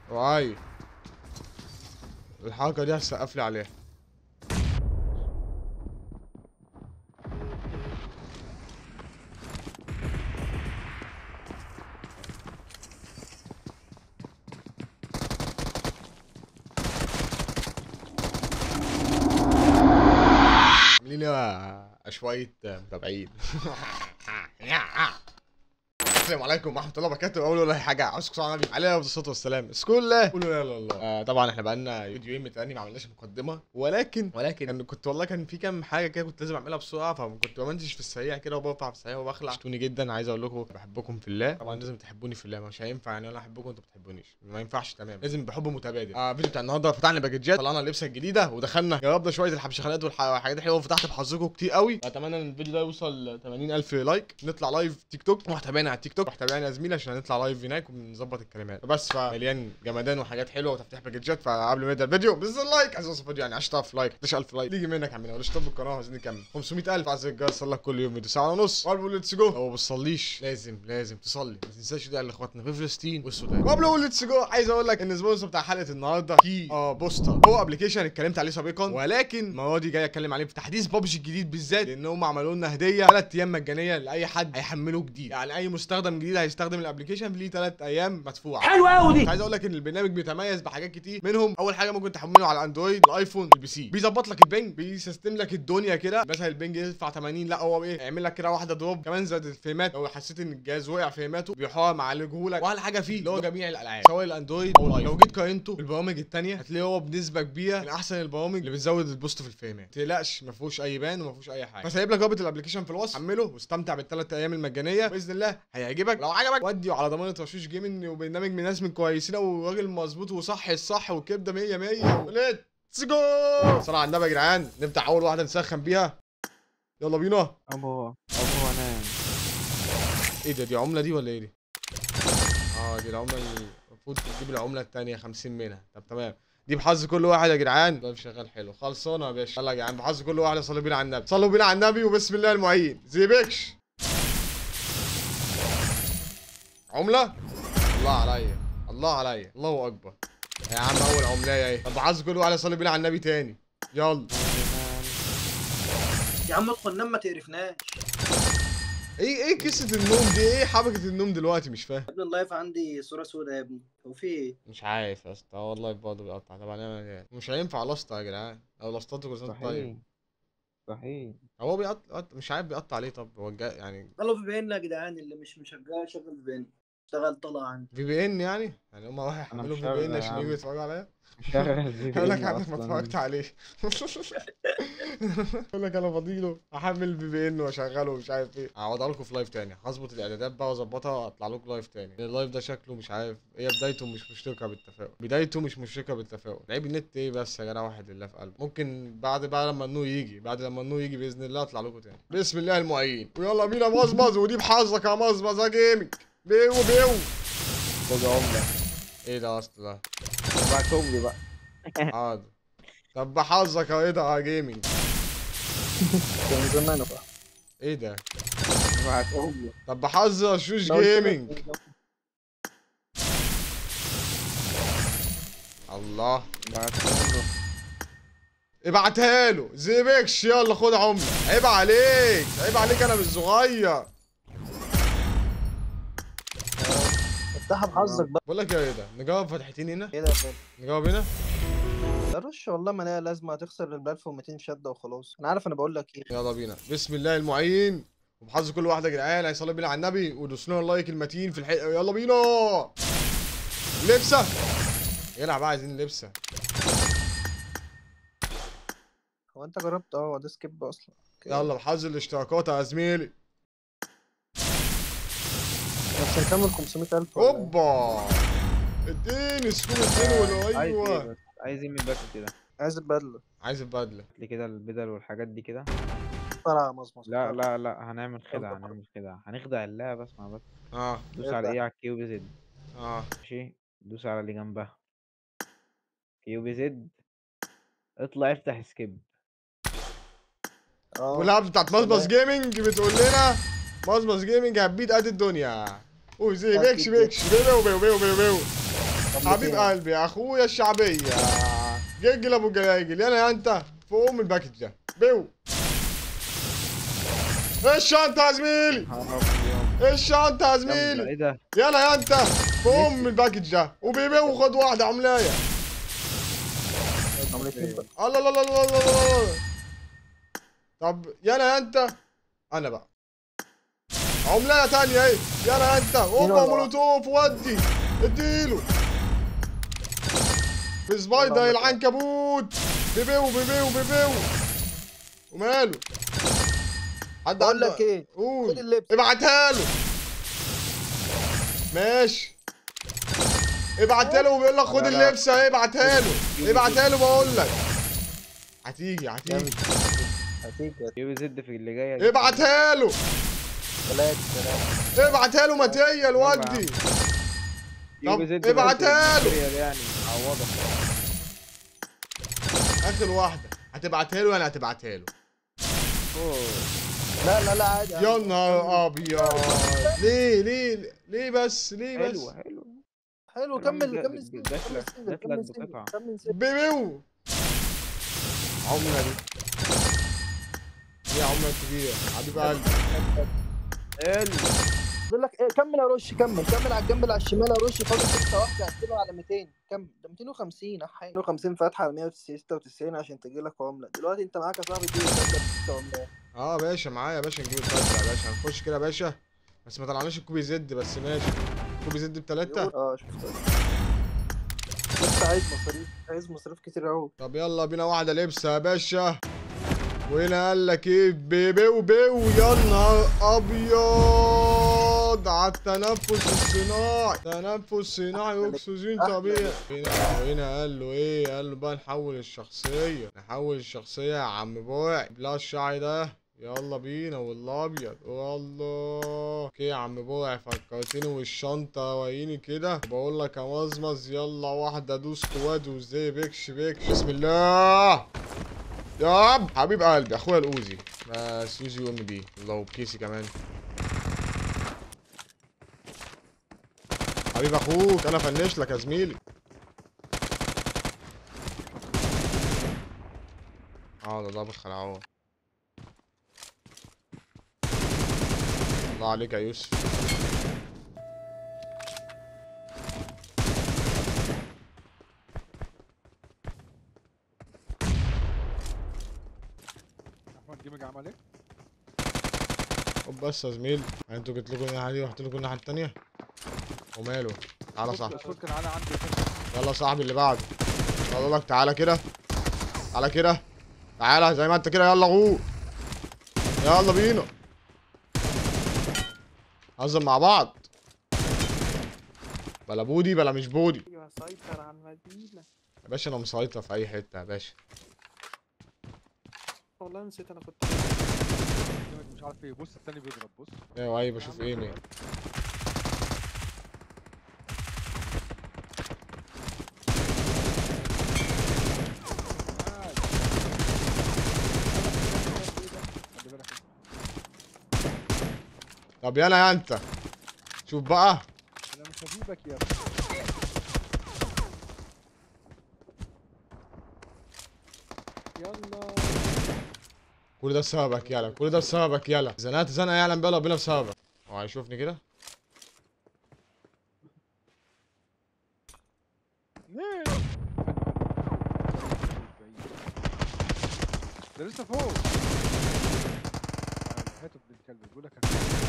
واي الحركه دي هسقف لي عليها عاملين ايه يا شويه متابعين السلام عليكم ورحمه الله وبركاته اول ولا أي حاجه عاوزكم صلاه على النبي عليه الصلاه والسلام سكول لا قولوا لا اله الا الله آه طبعا احنا بقالنا فيديوين متاني ما عملناش مقدمه ولكن ولكن كان كنت والله كان في كام حاجه كده كنت لازم اعملها بسرعه فكنت بمنتج في السريع كده وبرفع في السريع وبخلع شتوني جدا عايز اقول لكم بحبكم في الله طبعا لازم تحبوني في الله مش هينفع يعني انا احبكم وانتوا ما بتحبونيش ما ينفعش تمام لازم بحب متبادل اه الفيديو بتاع النهارده فتحنا باكجات طلعنا اللبسه الجديده ودخلنا جربنا شويه الحبشخانات والح- والحاجات الحلوه وفتحت بحظكم كتير قوي اتمنى ان الفيديو ده يوصل 80000 لايك نطلع لايف تيك توك روح تابعنا على التيك توك روح تابعنا يا زميلي عشان هنطلع لايف هناك وبنظبط الكلمات بس فمليان جمدان وحاجات حلوه وتفتح باكجات فقبل ما نبدا الفيديو بنزل لايك عايز اوصل الفيديو يعني 10000 لايك 11000 لايك يجي منك يا عمنا ولا اشترك بالقناه عايزين نكمل 500000 عايز الجاي صلى كل يوم فيديو ساعه ونص قبل ليتس جو لو ما بتصليش لازم لازم تصلي ما تنساش تدعي لاخواتنا في فلسطين والسودان قبل ليتس جو عايز اقول لك ان السبونسر بتاع حلقه النهارده في اه بوستر هو ابلكيشن اتكلمت عليه سابقا ولكن المره دي جاي اتكلم عليه في تحديث بابجي الجديد بالذات لان هم عملوا لنا هديه ثلاث ايام مجانيه لاي حد هيحمله جديد يعني اي مستخدم جديد هيستخدم الابلكيشن ليه ثلاث ايام مدفوعه حلوه قوي دي عايز اقول لك ان البرنامج بيتميز بحاجات كتير منهم اول حاجه ممكن تحمله على الاندرويد الايفون البي سي بيظبط لك البنج بيسيستم لك الدنيا كده مثلا البنج يدفع 80 لا هو ايه يعمل لك كده واحده دروب كمان زاد الفريمات لو حسيت ان الجهاز وقع فريماته بيحاول معالجه لك واحلى حاجه فيه اللي هو جميع الالعاب سواء الاندرويد او الايفون لو جيت قارنته بالبرامج التانيه هتلاقيه هو بنسبه كبيره من احسن البرامج اللي بتزود البوست في الفريمات ما تقلقش ما فيهوش اي بان وما فيهوش اي حاجه فسايب لك رابط الابلكيشن في الوصف حمله واستمتع بالثلاث ايام المجانيه باذن الله هيعجبك لو عجبك ودي على ضمانه رشوش جيمنج وبرنامج من ناس من كويسين وراجل مظبوط وصح الصح وكبده 100 100 ليتس جو صلاه على النبي يا جدعان نبدا اول واحده نسخن بيها يلا بينا ابو ابو انام ايه ده دي عمله دي ولا ايه دي اه دي العمله اللي المفروض تجيب العمله الثانيه 50 منها طب تمام دي بحظ كل واحد يا جدعان طيب شغال حلو خلصانه يا باشا يلا يا جدعان بحظ كل واحد صلوا بينا على النبي صلوا بينا على النبي وبسم الله المعين زيبكش عمله الله عليا الله عليا الله اكبر يا عم اول عملايه اهي طب بحظ كل واحد صلوا بينا على النبي تاني يلا يا عم ادخل نام ما تقرفناش ايه ايه قصه النوم دي ايه حبكه النوم دلوقتي مش فاهم يا ابني اللايف عندي صورة سوداء يا ابني هو في ايه؟ مش عارف يا اسطى والله برضه بيقطع طبعا نعمل ايه مش هينفع لاسطى يا جدعان او لاسطته كل سنه وأنت طيب صحيح صحيح هو بيقطع مش عارف بيقطع ليه طب هو الجا- يعني طلعوا في بينا يا جدعان اللي مش مشغل شغل في بينا اشتغل طلع عندي في بي ان يعني يعني هم رايح أنا يعملوا في مشغل بي ان يا عشان عم. يجوا يتفرجوا عليا شغل في يقول لك بي إن عندك ما أصلاً. اتفرجت عليه يقول لك انا فضيله احمل في بي ان واشغله ومش عارف ايه هقعدها لكم في لايف تاني هظبط الاعدادات بقى واظبطها اطلع لكم لايف تاني لأن اللايف ده شكله مش عارف هي بدايته مش مشتركه بالتفاؤل بدايته مش مشتركه بالتفاؤل لعيب النت ايه بس يا جدع واحد لله في قلبه ممكن بعد بقى لما النور يجي بعد لما النور يجي باذن الله اطلع لكم تاني بسم الله المعين ويلا بينا مزمز ودي بحظك يا مزمز يا جيمنج بيو بيو خد عملة ايه ده اصل ده بعتهم لي بقى حاضر طب بحظك يا ايه ده يا جيمنج كان زمان بقى ايه ده بعتهم لي طب بحظ رشوش جيمنج الله بعتهم له ابعتها له زيبكش يلا خد عمله عيب عليك عيب عليك انا مش صغير افتحها بحظك بقى بقول لك يا ايه ده نجاوب فتحتين هنا ايه ده يا فندم؟ نجاوب هنا ده رش والله ما ليها لازمة هتخسر ال 1200 شدة وخلاص انا عارف انا بقول لك ايه يلا بينا بسم الله المعين وبحظ كل واحده يا جدعان هيصلي بينا على النبي ودوسوا لنا اللايك المتين في الحلقه يلا بينا لبسه يا جدع بقى عايزين لبسه هو انت جربت اه ده سكيب اصلا يلا بحظ الاشتراكات يا زميلي بس هنكمل 500000 ولا إيه؟ هوبا اديني سكوب اتنين ولا عايز ايه ايوه بس عايز ايه من الباكت كده عايز البدلة عايز البدله لي كده البدل والحاجات دي كده طلع مصمص لا لا لا هنعمل خدعة هنعمل خدعة هنخدع اللعبة اسمع بس اه دوس إيه على ده؟ ايه على الكيو بي زد اه ماشي دوس على اللي جنبها كيو بي زد اطلع افتح سكيب اه واللعبه بتاعت مصمص جيمنج بتقول لنا مصمص جيمنج هتبيد قد الدنيا وزي بيكش أكيد. بيكش بيو بيو بيو بيو بيو حبيب قلبي يا اخويا الشعبيه جيجل ابو جلاجل يلا يا انت فوق من الباكج ده بيو ايه الشنطه يا زميلي ايه الشنطه يا زميلي ايه ده يلا يا انت فوق من الباكج ده وبيبي وخد واحده عملايه عملتين بقى. الله الله الله الله الله الله طب يلا يا انت انا بقى عملايه تانية ايه يلا يا انت اوبا يلا. مولوتوف ودي اديله في سبايدر يلا. العنكبوت بيبيو بيبيو بيبيو وماله حد بقول عنده لك ايه خد قول اللبس ابعتها له ماشي ابعتها له وبيقول لك خد لا، لا. اللبس اهي ابعتها له ابعتها له بقول لك هتيجي هتيجي جامد. هتيجي يو زد في اللي جايه دي. ابعتها له ثلاثة ثلاثة ابعتها له ماتيريال ودي يو طب زد ابعتها له. بس يعني عوضها اخر واحده هتبعتها له ولا هتبعتها له أوه. لا لا لا عادي يا عادي. نهار ابيض ليه ليه ليه بس ليه بس حلوه حلوه حلو الراجل كمل جا- كمل سنجل، جات كمل لك- سنجل، جات لك كمل سنجل، بقطعة. كمل سنجل. بيبيو عمله دي يا عمر كبير حبيب قلبي حلو بقول لك ايه كمل يا رش كمل كمل على الجنب اللي على الشمال يا رش فاضل ستة واحدة هتجيبها على 200 كم ده 250 احي 250 فاتحة على 196 عشان تجي لك عملة دلوقتي انت معاك يا صاحبي تجيب الفاتحة ب 6 عملات اه باشا معايا يا باشا نجيب الفتة يا باشا هنخش كده يا باشا بس ما طلعناش الكوبي زد بس ماشي كوبي زد بتلاتة اه شفتها بس عايز مصاريف عايز مصاريف كتير قوي طب يلا بينا واحدة لبسة يا باشا وهنا قال لك ايه بيبيو بيو يا نهار ابيض على التنفس الصناعي تنفس صناعي اكسجين أحلى. طبيعي هنا وهنا قال له ايه قال له بقى نحول الشخصية نحول الشخصية يا عم بوعي بلا الشعر ده يلا بينا والابيض والله اوكي يا عم بوعي فكرتني والشنطة وريني كده بقول لك يا مزمز يلا واحدة دوس قواد وازاي بيكش بيكش بسم الله ياب حبيب قلبي اخويا الاوزي بس يوزي ام بي الله وبكيسي كمان حبيب اخوك انا فنش لك يا زميلي اه ده ضابط خلعون الله عليك يا يوسف احمد جيمج عمل ايه؟ خد بس يا زميلي انتوا جيت لكم الناحيه دي ورحت لكم الناحيه التانيه وماله تعالى صح شوف كان انا عندي كده. يلا يا صاحبي اللي بعده يلا لك تعالى كده تعالى كده تعالى زي ما انت كده يلا غور يلا بينا هزم مع بعض بلا بودي بلا مش بودي ايوه سيطر على المدينة يا باشا انا مسيطر في اي حته يا باشا والله نسيت انا كنت جيمج مش عارف ايه بص التاني بيضرب بص ايوه ايوه بشوف ايه مين قاعد. خلي بالك طب يلا يا انت شوف بقى انا مش هجيبك يا ابني يلا كل ده بسببك يلا كل ده بسببك يلا زنقت زنقه يعلم بيلا بينا بسببك هو هيشوفني كده ليه؟ ده لسه فوق هاتوا ابن الكلب بيقول لك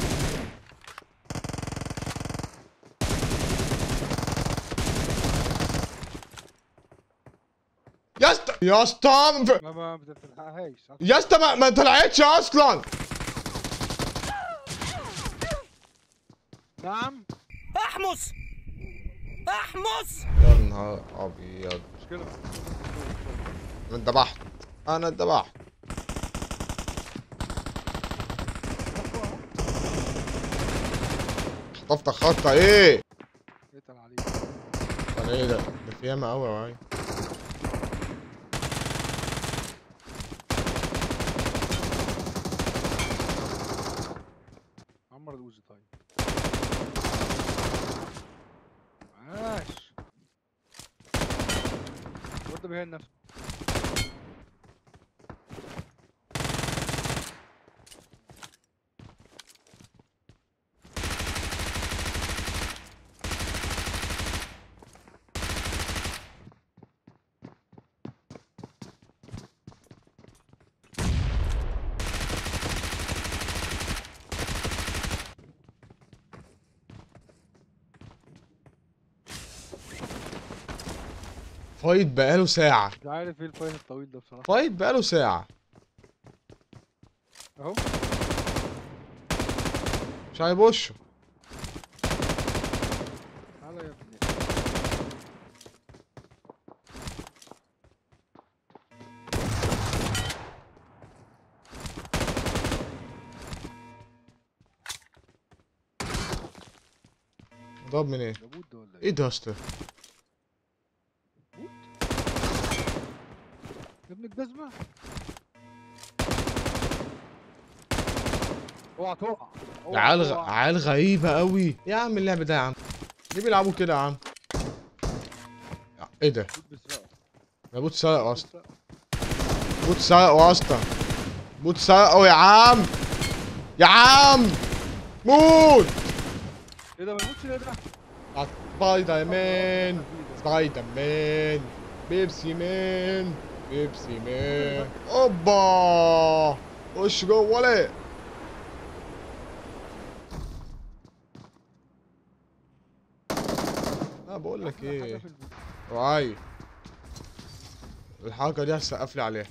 يا اسطى يا اسطى ما ما بتلحقهاش يا اسطى ما, ما طلعتش اصلا نعم احمس احمس يا نهار ابيض مشكلة انا اتذبحت انا اتذبحت خطفتك خطه ايه اتقل عليك انا ايه ده ده في ياما قوي يا معايا عمر الوزي طيب عاش لسه بيهان نفسه فايت بقاله ساعة مش عارف ايه الفايت الطويل ده بصراحه فايت بقاله ساعة اهو مش هيبوشه تعالى يا ابني ضرب من ايه؟ ده بود ده ولا ايه ده يا اسطى؟ بود يا ابن الجزمه اوعى تقع اوعى عيال غ- تقع. عيال غريبة قوي يا عم اللعب ده يا عم ليه بيلعبوا كده يا عم؟ ايه ده؟ بود بيسرقه ده بوت سرقه اصلا بيسرقه. بوت سرقه اصلا بوت سرقه يا عم يا عم موت ايه ده ما يموتش ليه ده سبايدر مان سبايدر مان بيبسي مان بيبسي مان اوبا خش جوه ليه لا بقول لك أحلى حاجة ايه في الفيديو. وعي الحركه دي هسقف لي عليها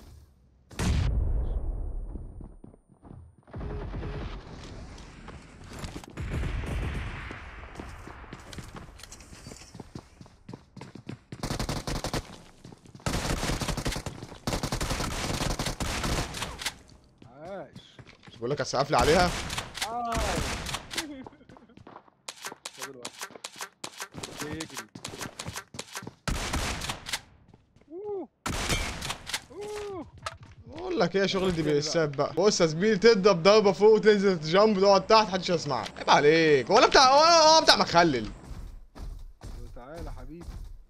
عاش مش بقول لك هسقف لي عليها عاش طب الوقت. بيجري اوه اوه بقول لك ايه شغل دي بيساب بقى بص يا زميلي تضرب ضربه فوق وتنزل تجامب تقعد تحت محدش يسمعك عيب عليك ولا بتاع ولا هو بتاع مخلل تعالى حبيبي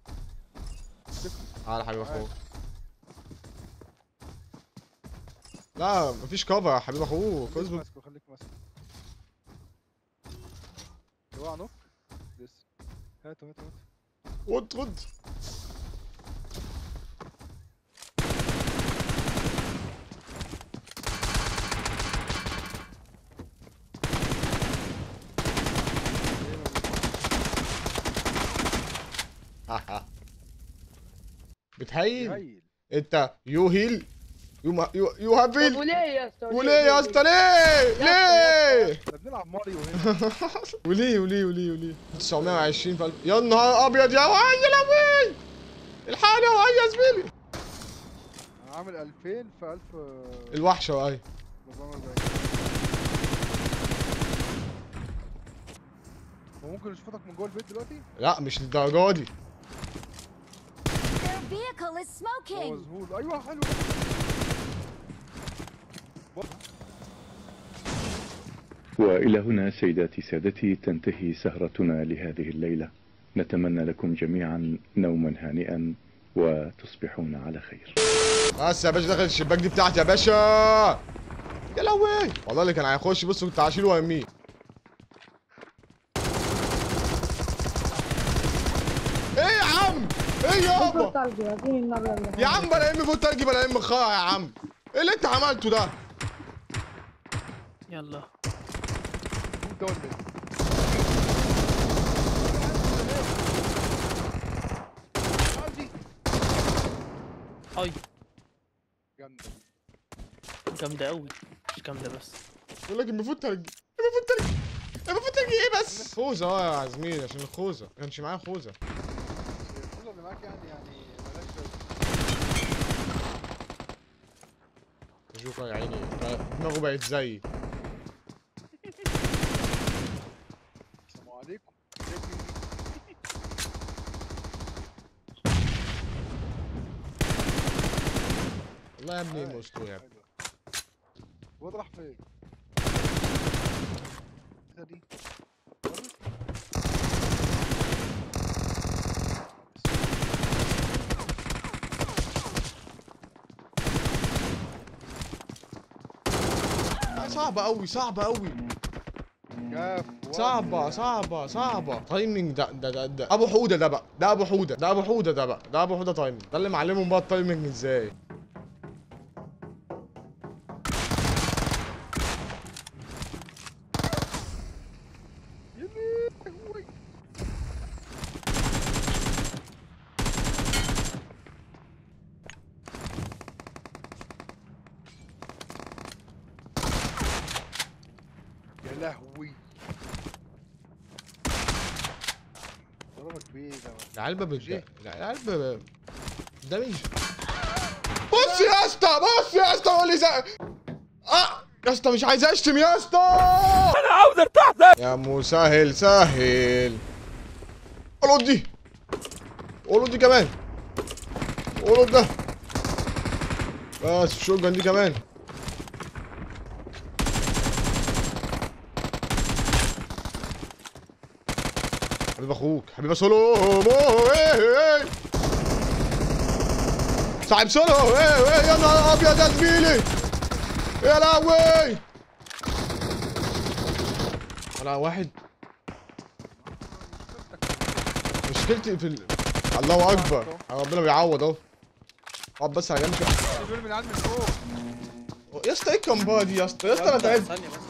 تعالى يا حبيب اخوك لا مفيش كفر يا حبيب اخوك خليك اصبر ماسكه خليك ماسكه اوعى نوك لسه هاته هاته هاته خد خد بتهيل هايل انت يو هيل يو ما يو يو هاف هيل وليه يا اسطى وليه يا اسطى ليه ليه احنا بنلعب ماريو هنا وليه وليه وليه وليه 920 فالف يا نهار ابيض يا وعي يا لهوي الحقني يا وعي يا زميلي انا عامل 2000 في 1000 الوحشه وعي 440 هو ممكن يشوفك من جوه البيت دلوقتي لا مش للدرجه دي Their vehicle is هو smoking. ذهول ايوه حلو والى هنا سيداتي سادتي تنتهي سهرتنا لهذه الليله نتمنى لكم جميعا نوما هانئا وتصبحون على خير بس يا باشا دخل الشباك دي بتاعتي يا باشا يا لهوي والله اللي كان هيخش بص كنت هشيله وارميه ايه يا عم ايه يابا يا عم بلا ام فوت تلجي بلا ام خا يا عم ايه اللي انت عملته ده يلا انت ولا ايه اي جامده جامدة أوي مش جامدة بس بقول لك المفروض تلجي المفروض تلجي المفروض تلجي ايه بس خوذه اه يا زميلي عشان الخوذه ما كانش معايا خوذه الفوزه اللي معاك يعني يعني مالهاش لازمه اشوف يا عيني دماغه بقت زيي السلام عليكم والله يا ابني مستوى يا ابني الواد راح فين؟ إيه دي صعبه قوي صعبه قوي كاف صعبة صعبة صعبة تايمينج ده ده ده, ده. ابو حودة ده بقى ده ابو حودة ده ابو حودة ده بقى ده ابو حودة تايمينج ده اللي معلمهم بقى التايمينج ازاي يا لهوي ضربك بيه ده العلبة بت جه. العلبة ده مش بص يا اسطى بص يا اسطى قول لي زي اه يا اسطى مش عايز اشتم يا اسطى انا عاوز ارتاح ده يا مو سهل سهل قولوا دي قولوا دي كمان قولوا ده بس الشوجن دي كمان حبيب اخوك حبيب سولو مو ايه ايه صاحب سولو ايه ايه يا نهار ابيض يا زميلي يا لهوي انا واحد مشكلتي في ال... الله اكبر ربنا بيعوض اهو اقعد بس على جنب كده. دول من عند فوق يا اسطى ايه الكامبا دي يا اسطى يا اسطى انا تعبت ثانية بس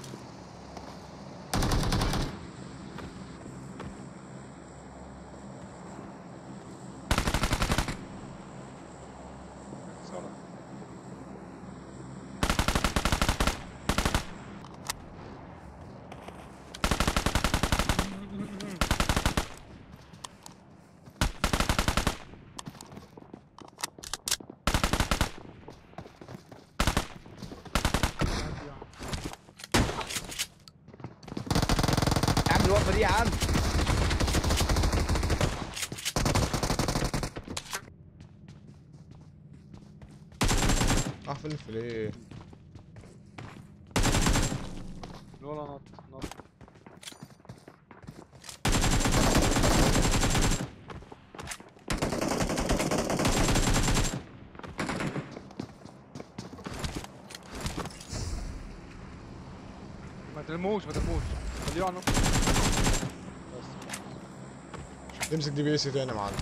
يا عم الوقفه دي يا عم اه فين ليه ولا نط نط ما تلموش ما تلموش خليه على النص امسك دي بي اس تاني يا معلم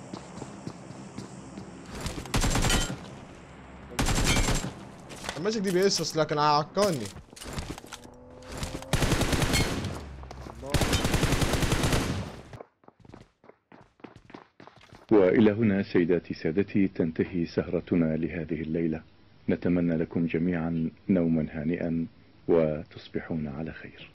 كان ماسك دي بي اس اصل كان عكرني وإلى هنا سيداتي سادتي تنتهي سهرتنا لهذه الليلة نتمنى لكم جميعا نوما هانئا وتصبحون على خير